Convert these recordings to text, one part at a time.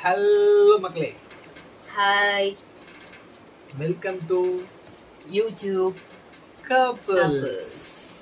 Hello மக்களே hi welcome to YouTube couples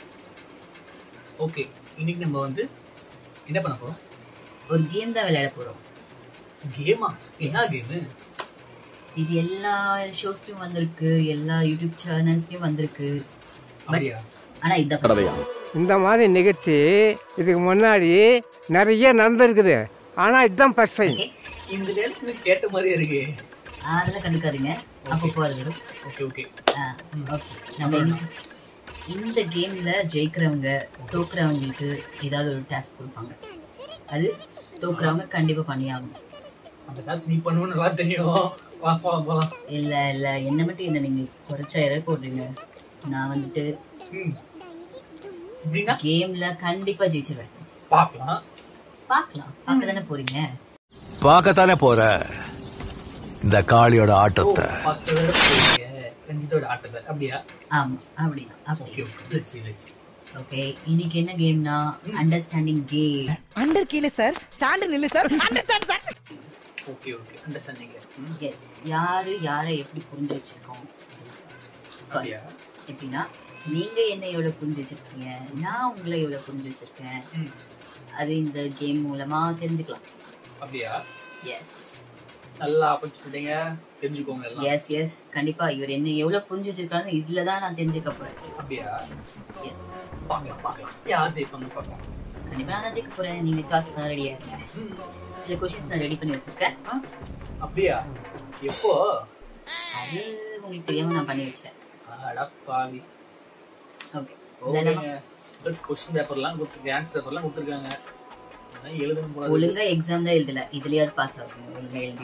okay இன்னைக்கு நம்ம வந்து என்ன பண்ண போறோம் ஒரு கேம் தான் விளையாட போறோம் கேமா என்ன கேமு இது எல்லா ஷோஸ்லயும் வந்திருக்கு எல்லா யூடியூப் சேனல்ஸ்லயும் வந்திருக்கு அப்படியா ஆனா இதான் இந்த மாதிரி நிகழ்ச்சி இதுக்கு முன்னாடி நிறைய நடந்திருக்குது ஆனால் இதுதான் ஃபர்ஸ்ட் டைம் ஓகே இந்த நேரத்துல கேட்ட மாதிரியே இருக்கு அதெல்லாம் கண்டுக்காதீங்க அப்பப்போ அது வரும் ஓகே ஓகே ஆ, ஓகே நம்ம இன்னைக்கு இந்த கேம்ல ஜெயிக்கிறவங்க தோக்குறவங்களுக்கு ஏதாவது ஒரு டாஸ்க் கொடுப்பாங்க அது தோக்குறவங்க கண்டிப்பா பண்ணியாகணும் அந்த காலத்து நீ பண்ணுவோம் நல்லா தெரியும் வா போலாம் போலாம் இல்ல இல்ல என்ன மட்டும் என்ன நீங்க குறைச்சா இறை போடுறீங்க நான் வந்துட்டு ம் அப்படின்னா கேம்ல கண்டிப்பா ஜெயிச்சிருவேன் பார்க்கலாம் பார்க்கலாம் பார்க்க தானே போறீங்க பார்க்கத்தானே போற இந்த காளியோட ஓ ஆட்டத்தை பத்து தடவை போறீங்க ரஞ்சித்தோட ஆட்டத்தை அப்படியா ஆமா அப்படிதான் ஓகே அப்படி okay let's see let's okay இன்னைக்கு என்ன கேம்னா அண்டர்ஸ்டாண்டிங் கேம் அண்டர் கீழே சார் ஸ்டாண்டர்ட் நில்லு sir understand sir okay okay understanding yes யாரு யாரை எப்படி புரிஞ்சு வச்சிருக்கோம் Sorry. அப்படியா எப்படின்னா நீங்க என்ன எவ்வளவு புரிஞ்சு வச்சிருக்கீங்க நான் உங்களை எவ்வளவு புரிஞ்சு வச்சிருக்கேன் ம் அது இந்த கேம் மூலமா தெரிஞ்சுக்கலாம் அப்படியா எஸ் நல்லா ஆப்பர்ச்சுனிட்டிங்க தெரிஞ்சுக்கோங்க எல்லாம் எஸ் எஸ் கண்டிப்பா இவர் என்ன எவ்வளவு புரிஞ்சு வச்சிருக்காருன்னு இதுல தான் நான் தெரிஞ்சுக்க போறேன் அப்படியா எஸ் பார்க்கலாம் பார்க்கலாம் யார் ஜெயிப்பாங்க பார்க்கலாம் கண்டிப்பா நான் தான் ஜெயிக்க போறேன் நீங்க டாஸ் பண்ண ரெடியா இருங்க ம். சில கொஸ்டின்ஸ் நான் ரெடி பண்ணி வச்சிருக்கேன் ஆ? அப்படியா எப்போ அது உங்களுக்கு தெரியாம நான் பண்ணி வச்சிட்டேன் அட பாவி ஓகே ஓகேங்க கொஸ்டின் பேப்பர்லாம் கொடுத்துருக்காங்க ஆன்சர் பேப்பர்லாம் கொடுத்துருக்காங்க அதான் எழுதணும் போல இருக்கு. ஒழுங்கா எக்ஸாம் தான் எழுதல இதுலயாவது பாஸ் ஆகும் ஒழுங்கா எழுதி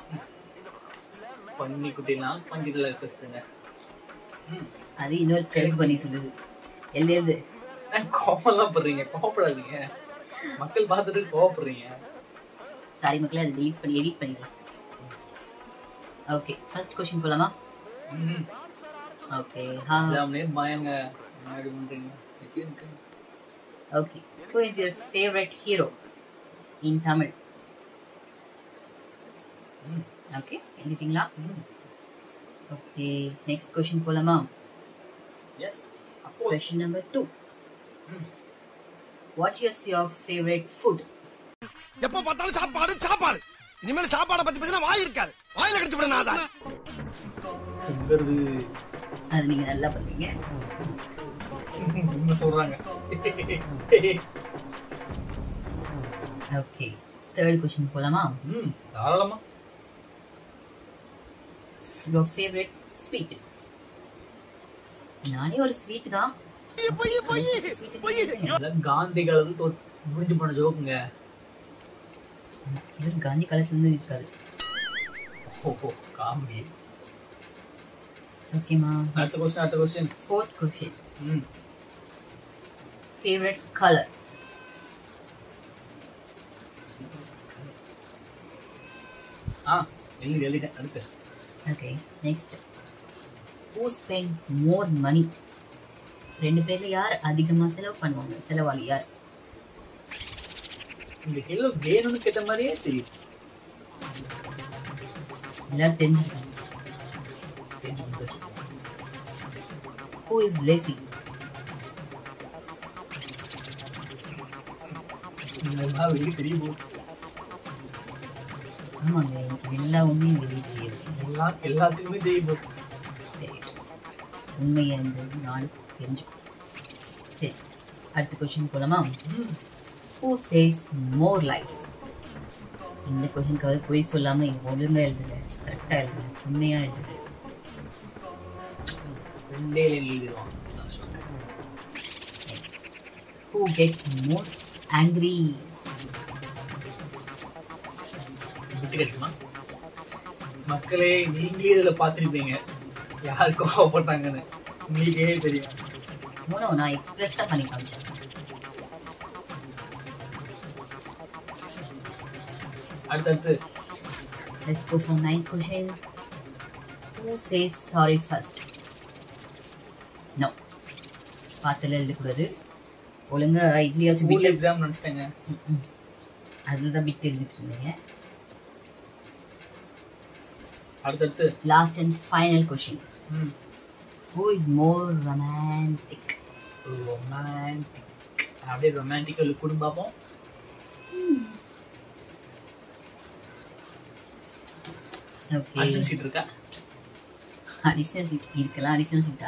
பன்னி குட்டிலாம் பஞ்சுகளை பேசுதுங்க ம் அது இன்னொரு கரெக்ட் பண்ணி சொல்லுது எழுது எழுது ஏன் கோவம்லாம் படுறீங்க கோவப்படாதீங்க மக்கள் பார்த்துட்டு கோவப்படுறீங்க சாரி மக்களே அதை delete பண்ணி எடிட் பண்ணிடலாம் ஓகே ஃபர்ஸ்ட் கொஸ்டின் போலாமா ம் ஓகே ஹா எக்ஸாம்லேயே பயங்க எப்படி பண்றீங்க எப்படி இருக்கு okay who is your favourite hero in Tamil hmm okay எழுதிட்டீங்களா ம் ஓகே நெக்ஸ்ட் கொஸ்டின் போலாமா எஸ் அப்போ question number two hmm what is your favourite food எப்ப பார்த்தாலும் சாப்பாடு சாப்பாடு இனிமேல் சாப்பாடை பத்தி பத்தி வாய் இருக்காது வாயில கடிச்சு விட நான் தான் பொங்குறது அது நீங்க நல்லா பண்ணுவீங்க உண்மை சொல்றாங்க ஓகே தேர்ட் கொஸ்டின் போலாமா ம் தாராளமா யுவர் ஃபேவரட் ஸ்வீட் நானே ஒரு ஸ்வீட் தான் பொய் பொய் பொய் இதெல்லாம் காந்தி காலத்துல தோ முடிஞ்சு போன ஜோக்குங்க இவர் காந்தி காலத்துல இருந்து இருக்காரு ஓஹோ காமெடி ஓகேமா அடுத்த கொஸ்டின் அடுத்த question fourth question hmm favourite colour ஆ எழுதி எழுதிட்டேன் அடுத்து okay next who spend more money ரெண்டு பேர்ல யார் அதிகமா செலவு பண்ணுவாங்க செலவாளி யார் இந்த கேள்வி வேணும்னு கேட்ட மாதிரியே தெரியும் எல்லாரும் தெரிஞ்சுக்கணும் தெரிஞ்சுக்கணும் தெரிஞ்சுக்கணும். ஹூ இஸ் லேசி இதெல்லாம் வெளியே தெரிய போகுது ஆமாங்க எனக்கு எல்லா உண்மையும் எங்கள் வீட்டில் இருக்கு எல்லாம் எல்லாத்துக்குமே தெரிய போகுது தெரியும் உண்மையை இந்த நாள் தெரிஞ்சுக்கும் சரி அடுத்த கொஸ்டின் போலாமா ம் ஹூ சேஸ் மோர் லைஸ் இந்த கொஸ்டினுக்காவது பொய் சொல்லாம ஒழுங்கா எழுதுங்க கரெக்டா எழுதுங்க உண்மையா எழுதுங்க ரெண்டே லைன் எழுதிடுவான் நான் சொல்றேன் ஹூ கெட் மோர் ஆங்கிரி விட்டு கிடைக்குமா மக்களே நீங்களே இதுல பார்த்திருப்பீங்க யார் கோவப்பட்டாங்கன்னு உங்களுக்கே தெரியும் மூணோ நான் எக்ஸ்பிரஸ் தான் பண்ணி காமிச்சேன் அடுத்தடுத்து let's go for ninth question who says sorry first no பார்த்துல எழுதக்கூடாது ஒழுங்கா இட்லியாச்சும் ஸ்கூல் பிட் எக்ஸாம் நினைச்சிட்டேங்க அதில் தான் பிட் எழுதிட்டு இருந்தீங்க அடுத்தடுத்து last and final question hmm who is more romantic romantic அப்படியே ரொமான்டிக்கல் குடும்பம் பார்ப்போம் ஓகே அடிஷன் சீட் இருக்கா அடிஷ்னல் சீட் இருக்கலாம் அடிஷ்னல் சீட்டா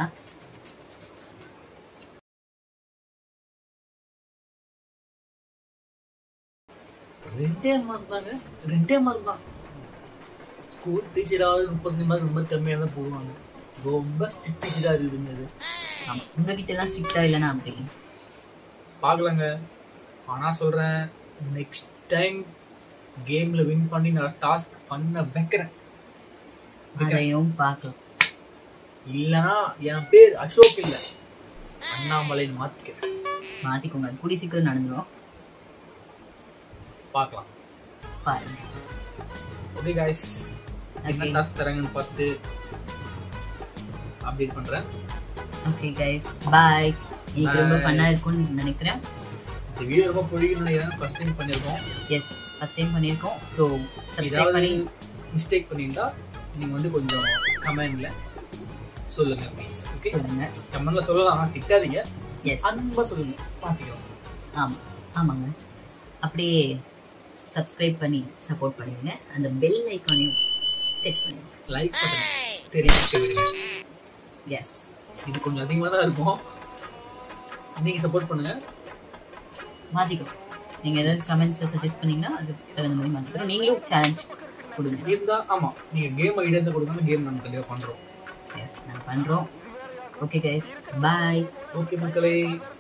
ரெண்டே மார்க் தாங்க ரெண்டே மார்க் தான் ஸ்கூல் டீச்சராவது முப்பத்தஞ்சு மார்க் ரொம்ப கம்மியாக தான் போடுவாங்க ரொம்ப ஸ்ட்ரிக்ட் டீச்சராக இருக்குதுங்க இது ஆமா உங்ககிட்ட எல்லாம் ஸ்ட்ரிக்டா இல்லைன்னா அப்படி பார்க்கலாங்க ஆனால் சொல்கிறேன் நெக்ஸ்ட் டைம் கேமில் வின் பண்ணி நான் டாஸ்க் பண்ண வைக்கிறேன் அதையும் பார்க்கலாம் இல்லைன்னா என் பேர் அசோக் இல்லை அண்ணாமலைன்னு மாற்றிக்கிறேன் மாத்திக்கோங்க அது கூடி சீக்கிரம் நடந்துடும் பார்க்கலாம் பாருங்க ஓகே காய்ஸ் என்ன Okay. டாஸ்க் தராங்கன்னு பார்த்துட்டு அப்டேட் பண்ணுறேன் ஓகே கைஸ் பாய் இன்னைக்கு ரொம்ப Bye. ஃபன்னா இருக்கும்னு நினைக்கிறேன் இந்த வீடியோ ரொம்ப பிடிக்கும்னு நினைக்கிறேன் ஃபர்ஸ்ட் டைம் பண்ணியிருக்கோம் எஸ் ஃபர்ஸ்ட் டைம் பண்ணியிருக்கோம் ஸோ சப்ஸ்கிரைப் ஏதாவது பண்ணி மிஸ்டேக் பண்ணியிருந்தா நீங்க வந்து கொஞ்சம் கமெண்ட்ல சொல்லுங்க ப்ளீஸ் ஓகே சொல்லுங்க கமெண்ட்ல சொல்லலாம் ஆனா திட்டாதீங்க எஸ் அன்பா சொல்லுங்க பாத்துக்கலாம் ஆமாம் ஆமாங்க அப்படியே சப்ஸ்கிரைப் பண்ணி சப்போர்ட் பண்ணிடுங்க அந்த பெல் ஐக்கானையும் டச் பண்ணிடுங்க லைக் பண்ணுங்க தெரிவிக்க விடுங்க எஸ் இது கொஞ்சம் அதிகமாக தான் இருக்கும் நீங்க சப்போர்ட் பண்ணுங்க மாற்றிக்கும் நீங்கள் ஏதாவது கமெண்ட்ஸில் சஜஸ்ட் பண்ணீங்கன்னா அதுக்கு தகுந்த மாதிரி மாற்றிக்கிறோம் நீங்களும் சேலஞ்ச் கொடுங்க இருந்தா ஆமா நீங்க கேம் ஐடியா இருந்தா கொடுங்க கேம் நம்ம கண்டிப்பா பண்றோம் எஸ் நாங்கள் பண்ணுறோம் ஓகே கைஸ் பாய் ஓகே மக்களே